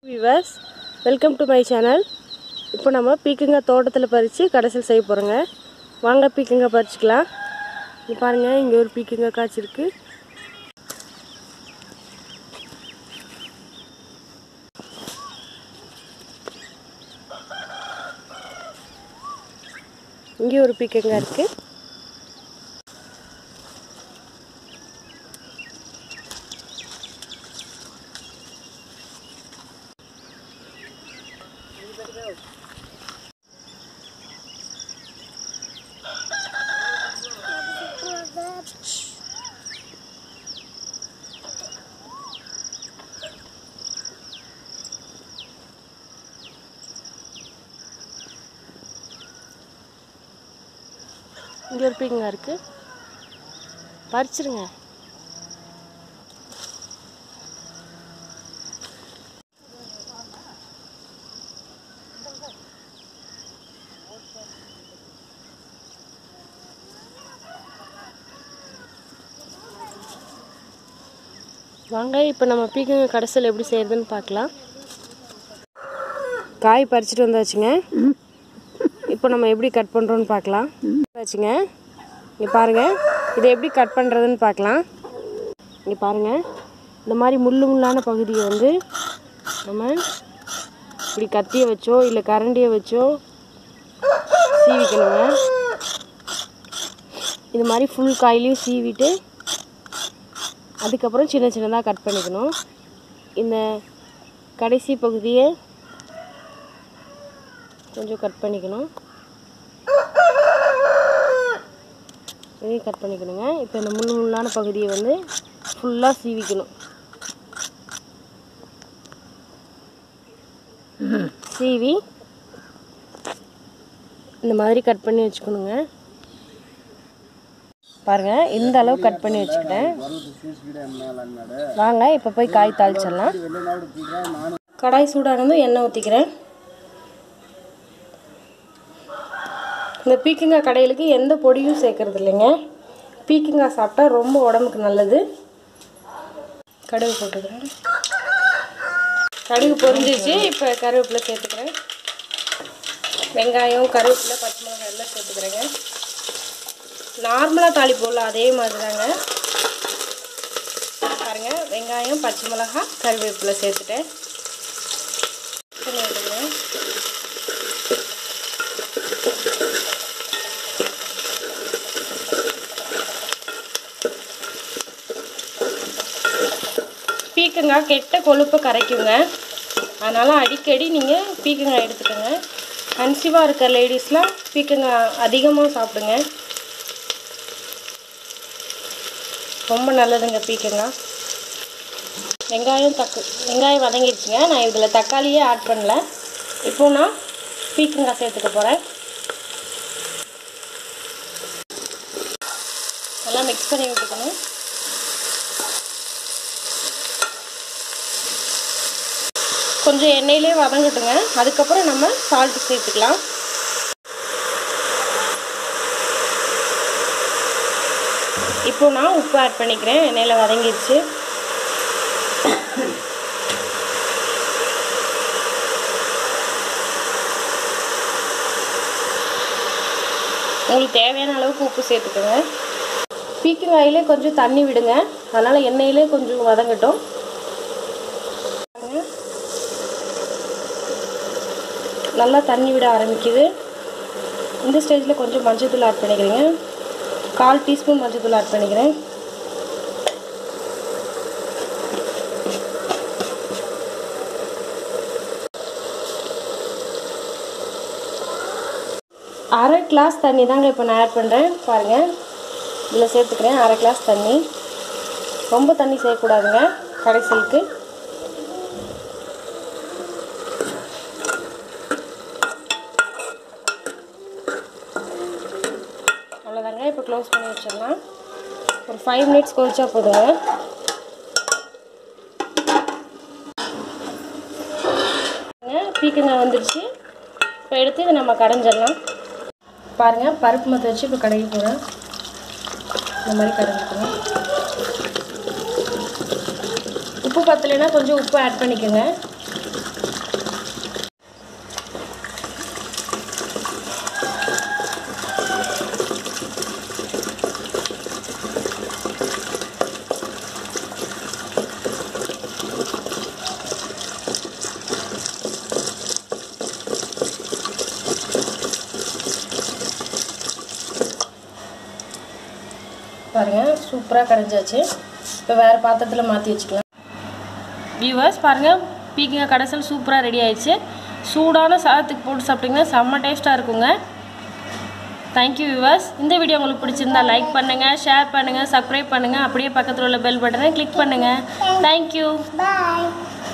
Viewers welcome to my channel இப்போ நம்ம பீக்கங்காய் தோட்டத்தில் பறித்து கடைசியில் செய்ய போகிறோங்க வாங்க பீக்கங்காய் பறிச்சுக்கலாம் இங்கே பாருங்கள் இங்கே ஒரு பீக்கங்காய் காய்ச்சிருக்கு இங்கே ஒரு பீக்கங்காய் இருக்குது இங்கே ஒரு பீக்கங்காய் இருக்குது பறிச்சிருங்க வாங்க இப்போ நம்ம பீக்கங்காய் கடைசியில் எப்படி செய்யறதுன்னு பார்க்கலாம் காய் பறிச்சுட்டு வந்தாச்சுங்க இப்போ நம்ம எப்படி கட் பண்ணுறோன்னு பார்க்கலாம் வச்சுங்க இங்கே பாருங்கள் இதை எப்படி கட் பண்ணுறதுன்னு பார்க்கலாம் இங்கே பாருங்கள் இந்த மாதிரி முள்ளு முள்ளான பகுதியை வந்து நம்ம இப்படி கத்தியை வச்சோ இல்லை கரண்டியை வச்சோ சீவிக்கணுங்க இது மாதிரி ஃபுல் காயிலையும் சீவிட்டு அதுக்கப்புறம் சின்ன சின்னதாக கட் பண்ணிக்கணும் இந்த கடைசி பகுதியை கொஞ்சம் கட் பண்ணிக்கணும் இதையும் கட் பண்ணிக்கணுங்க இப்போ இந்த முள்ளு முள்ளான பகுதியை வந்து ஃபுல்லாக சீவிக்கணும் சீவி இந்த மாதிரி கட் பண்ணி வச்சுக்கணுங்க பாருங்க இந்த அளவு கட் பண்ணி வச்சுக்கிட்டேன் வாங்க இப்போ போய் காய் தாளிச்சிடலாம் கடாய் சூடானதும் எண்ணெய் ஊற்றிக்கிறேன் இந்த பீக்கங்காய் கடையிலுக்கு எந்த பொடியும் சேர்க்கறது இல்லைங்க பீக்கங்காய் சாப்பிட்டா ரொம்ப உடம்புக்கு நல்லது கடுகு போட்டுக்கிறேன் கடுகு பொரிஞ்சிச்சு இப்போ கருவேப்பிலை சேர்த்துக்கிறேன் வெங்காயம் கருவேப்பிலை பச்சை மிளகாய் எல்லாம் சேர்த்துக்கிறேங்க நார்மலாக தாளிப்போம்ல அதே மாதிரி தாங்க பாருங்க வெங்காயம் பச்சை மிளகாய் கருவேப்பிலை சேர்த்துட்டேன் விடுங்க பீக்கங்காய் கெட்ட கொழுப்பை கரைக்குங்க அதனால் அடிக்கடி நீங்கள் பீக்கங்காய் எடுத்துக்கோங்க கன்சீவாக இருக்க லேடிஸ்லாம் பீக்கங்காய் அதிகமாக சாப்பிடுங்க ரொம்ப நல்லதுங்க பீக்கங்காய் வெங்காயம் தக்கு வெங்காயம் வதங்கிடுச்சுங்க நான் இதில் தக்காளியே ஆட் பண்ணல இப்போ நான் பீக்கங்காய் சேர்த்துக்க போகிறேன் நல்லா மிக்ஸ் பண்ணி விட்டுக்கணும் கொஞ்சம் எண்ணெயிலே வதங்கட்டுங்க அதுக்கப்புறம் நம்ம சால்ட்டு சேர்த்துக்கலாம் இப்போ நான் உப்பு ஆட் பண்ணிக்கிறேன் எண்ணெயில் வதங்கிடுச்சு உங்களுக்கு தேவையான அளவுக்கு உப்பு சேர்த்துக்கோங்க பீக்கங்காயிலே கொஞ்சம் தண்ணி விடுங்க அதனால் எண்ணெயிலே கொஞ்சம் வதங்கட்டும் நல்லா தண்ணி விட ஆரம்பிக்குது இந்த ஸ்டேஜில் கொஞ்சம் மஞ்சள்தூள் ஆட் பண்ணிக்கிறேங்க கால் டீஸ்பூன் மஞ்சள்தூள் ஆட் பண்ணிக்கிறேன் அரை கிளாஸ் தண்ணி தாங்க இப்போ நான் ஆட் பண்ணுறேன் பாருங்கள் இதில் சேர்த்துக்கிறேன் அரை கிளாஸ் தண்ணி ரொம்ப தண்ணி சேர்க்கக்கூடாதுங்க கடைசலுக்கு அவ்வளோதாங்க இப்போ க்ளோஸ் பண்ணி வச்சிடலாம் ஒரு ஃபைவ் மினிட்ஸ் கொதிச்சா போதுங்க பீக்கங்காய் வந்துடுச்சு இப்போ எடுத்து இதை நம்ம கடைஞ்சிடலாம் பாருங்கள் பருப்பு மற்ற வச்சு இப்போ கடைக்கு போகிறேன் இந்த மாதிரி கடைஞ்சிக்கணும் உப்பு பத்தலைன்னா கொஞ்சம் உப்பு ஆட் பண்ணிக்கோங்க பாருங்கள் சூப்பராக கரைஞ்சாச்சு இப்போ வேறு பாத்திரத்தில் மாற்றி வச்சுக்கலாம் வியூவர்ஸ் பாருங்கள் பீக்கிங்க கடைசல் சூப்பராக ரெடி ஆயிடுச்சு சூடான சாதத்துக்கு போட்டு சாப்பிட்டிங்கன்னா செம்ம டேஸ்ட்டாக இருக்குங்க தேங்க்யூ வியூவர்ஸ் இந்த வீடியோ உங்களுக்கு பிடிச்சிருந்தா லைக் பண்ணுங்கள் ஷேர் பண்ணுங்கள் சப்ஸ்கிரைப் பண்ணுங்கள் அப்படியே பக்கத்தில் உள்ள பெல் பட்டனை கிளிக் பண்ணுங்கள் தேங்க்யூ Bye.